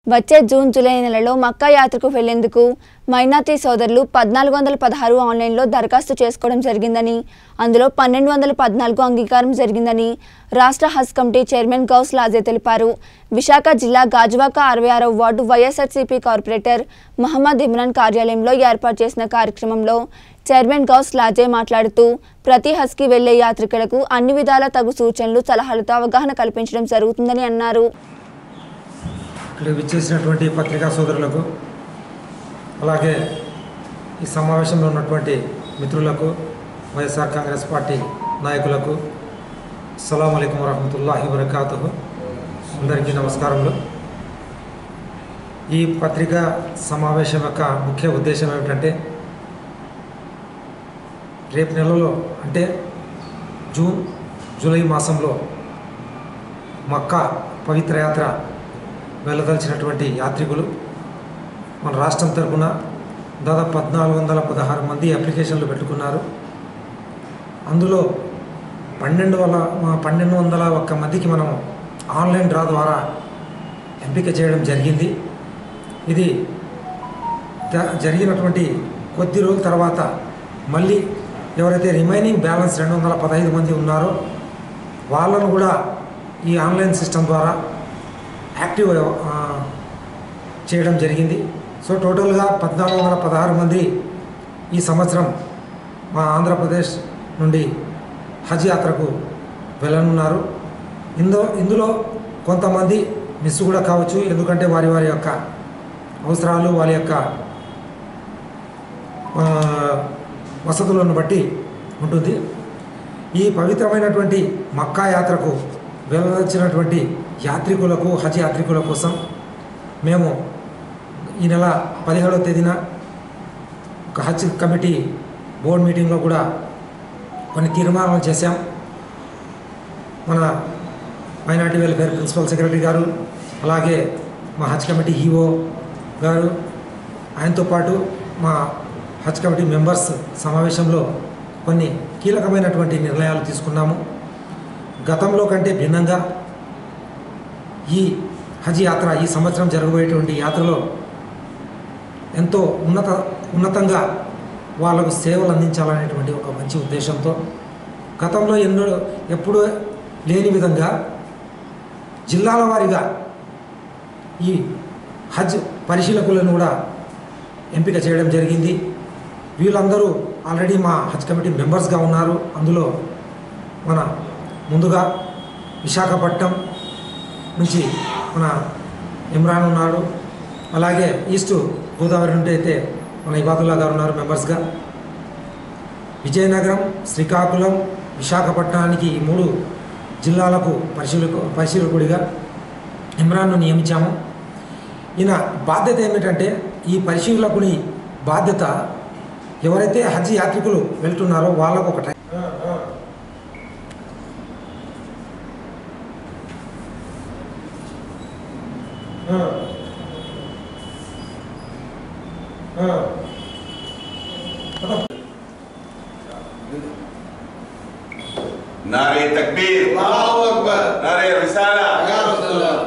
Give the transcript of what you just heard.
వచ్చే June July నెలలో మక్కా యాత్రకు వెళ్లేందుకు మైనార్టీ సోదరులు పద్నాలుగు వందల పదహారు ఆన్లైన్లో దరఖాస్తు చేసుకోవడం జరిగిందని అందులో పన్నెండు వందల పద్నాలుగు అంగీకారం జరిగిందని రాష్ట్ర హజ్ కమిటీ చైర్మన్ గౌస్ లాజే తెలిపారు విశాఖ జిల్లా గాజువాక అరవై ఆరవ ward YSRCP corporator Mohammed Imran కార్యాలయంలో ఏర్పాటు చేసిన కార్యక్రమంలో చైర్మన్ గౌస్ లాజే మాట్లాడుతూ ప్రతి హజ్కి వెళ్లే యాత్రికులకు అన్ని విధాల తగు సూచనలు సలహాలతో అవగాహన కల్పించడం జరుగుతుందని అన్నారు ఇక్కడ విచ్చేసినటువంటి పత్రికా సోదరులకు అలాగే ఈ సమావేశంలో ఉన్నటువంటి మిత్రులకు వైఎస్ఆర్ కాంగ్రెస్ పార్టీ నాయకులకు అస్సలం అయికం వరహమతుల్లాహి వరకాతు అందరికీ నమస్కారములు ఈ పత్రికా సమావేశం యొక్క ముఖ్య ఉద్దేశం ఏమిటంటే రేపు నెలలో అంటే జూన్ జూలై మాసంలో మక్కా పవిత్ర యాత్ర వెళ్ళదలిచినటువంటి యాత్రికులు మన రాష్ట్రం తరపున దాదాపు పద్నాలుగు వందల పదహారు మంది అప్లికేషన్లు పెట్టుకున్నారు అందులో పన్నెండు వందల పన్నెండు వందల ఒక్క మందికి మనం ఆన్లైన్ డ్రా ద్వారా ఎంపిక చేయడం జరిగింది ఇది ద- జరిగినటువంటి కొద్ది రోజుల తర్వాత మళ్ళీ ఎవరైతే రిమైనింగ్ బ్యాలెన్స్ రెండు వందల పదహైదు మంది ఉన్నారో వాళ్ళను కూడా ఈ ఆన్లైన్ సిస్టమ్ ద్వారా యాక్టివ్ ఆ, చేయడం జరిగింది సో టోటల్గా పద్నాలుగు వందల పదహారు మంది ఈ సంవత్సరం మా ఆంధ్రప్రదేశ్ నుండి హజ్ యాత్రకు వెళ్ళనున్నారు ఇందులో ఇందులో కొంతమంది మిస్ కూడా కావచ్చు ఎందుకంటే వారి వారి యొక్క అవసరాలు వారి యొక్క ఆ, వసతులను బట్టి ఉంటుంది ఈ పవిత్రమైనటువంటి మక్కా యాత్రకు వెళ్ళదలిచినటువంటి యాత్రికులకు హజ్ యాత్రికుల కోసం మేము ఈ నెల పదిహేడవ తేదీన ఒక హజ్ కమిటీ బోర్డు మీటింగ్లో కూడా కొన్ని తీర్మానాలు చేశాం మన మైనార్టీ వెల్ఫేర్ ప్రిన్సిపల్ సెక్రటరీ గారు అలాగే మా హజ్ కమిటీ ఈఓ గారు ఆయనతో పాటు మా హజ్ కమిటీ మెంబర్స్ సమావేశంలో కొన్ని కీలకమైనటువంటి నిర్ణయాలు తీసుకున్నాము గతంలో కంటే భిన్నంగా ఈ హజ్ యాత్ర ఈ సంవత్సరం జరగబోయేటువంటి యాత్రలో ఎంతో ఉన్నత ఉన్నతంగా వాళ్ళకు సేవలు అందించాలనేటువంటి ఒక మంచి ఉద్దేశంతో గతంలో ఎన్నో ఎప్పుడూ లేని విధంగా జిల్లాల వారీగా ఈ హజ్ పరిశీలకులను కూడా ఎంపిక చేయడం జరిగింది వీళ్ళందరూ ఆల్రెడీ మా హజ్ కమిటీ మెంబర్స్గా ఉన్నారు అందులో మన ముందుగా విశాఖపట్నం నుంచి మన ఇమ్రాన్ ఉన్నాడు అలాగే ఈస్ట్ గోదావరి నుండి అయితే మన ఇబాదుల్లా గారు ఉన్నారు మెంబర్స్గా విజయనగరం శ్రీకాకుళం విశాఖపట్నానికి ఈ మూడు జిల్లాలకు పరిశీలకు పరిశీలకుడిగా ఇమ్రాన్ను నియమించాము ఈయన బాధ్యత ఏమిటంటే ఈ పరిశీలకుని బాధ్యత ఎవరైతే హజ్ యాత్రికులు వెళ్తున్నారో వాళ్ళకు ఒక టైం नारे तकबीर अल्लाहू अकबर नारे रिसाला या रसूलल्लाह